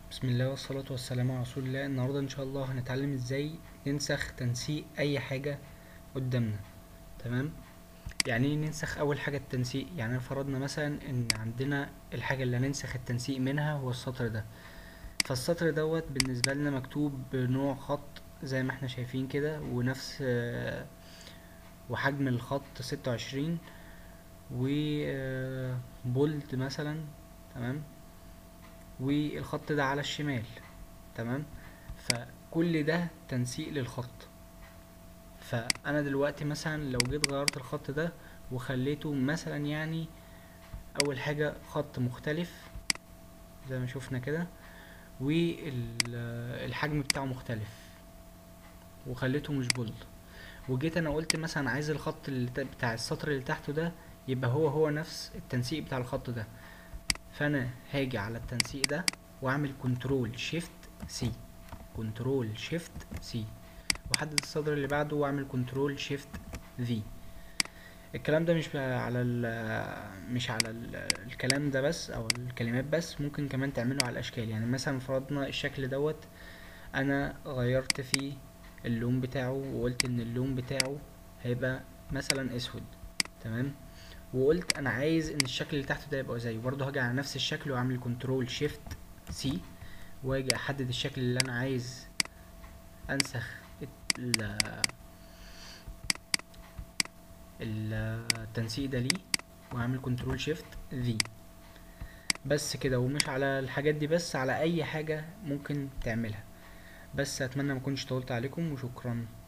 بسم الله والصلاة والسلام على رسول الله النهاردة ان شاء الله هنتعلم ازاي ننسخ تنسيق اي حاجة قدامنا تمام يعني ايه ننسخ اول حاجة التنسيق يعني فرضنا مثلا ان عندنا الحاجة اللي هننسخ التنسيق منها هو السطر ده فالسطر دوت بالنسبة لنا مكتوب بنوع خط زي ما احنا شايفين كده ونفس آه، وحجم الخط ستة وعشرين وبولد مثلا تمام والخط ده على الشمال تمام فكل ده تنسيق للخط فانا دلوقتي مثلا لو جيت غيرت الخط ده وخليته مثلا يعني اول حاجة خط مختلف زي ما شفنا كده والحجم بتاعه مختلف وخليته مش بولد وجيت انا قلت مثلا عايز الخط اللي ت- بتاع السطر اللي تحته ده يبقى هو هو نفس التنسيق بتاع الخط ده فانا هاجي على التنسيق ده واعمل كنترول شيفت سي كنترول شيفت سي واحدد السطر اللي بعده واعمل كنترول شيفت في الكلام ده مش بقى على ال مش على ال الكلام ده بس او الكلمات بس ممكن كمان تعمله على الاشكال يعني مثلا فرضنا الشكل دوت انا غيرت فيه اللون بتاعه وقلت ان اللون بتاعه هيبقى مثلا اسود تمام وقلت انا عايز ان الشكل اللي تحته ده يبقى زيه برضه هاجي على نفس الشكل واعمل كنترول شيفت سي واجي احدد الشكل اللي انا عايز انسخ ال- التنسيق ده ليه واعمل كنترول شيفت في بس كده ومش على الحاجات دي بس على اي حاجة ممكن تعملها بس اتمنى ما اكونش طولت عليكم وشكرا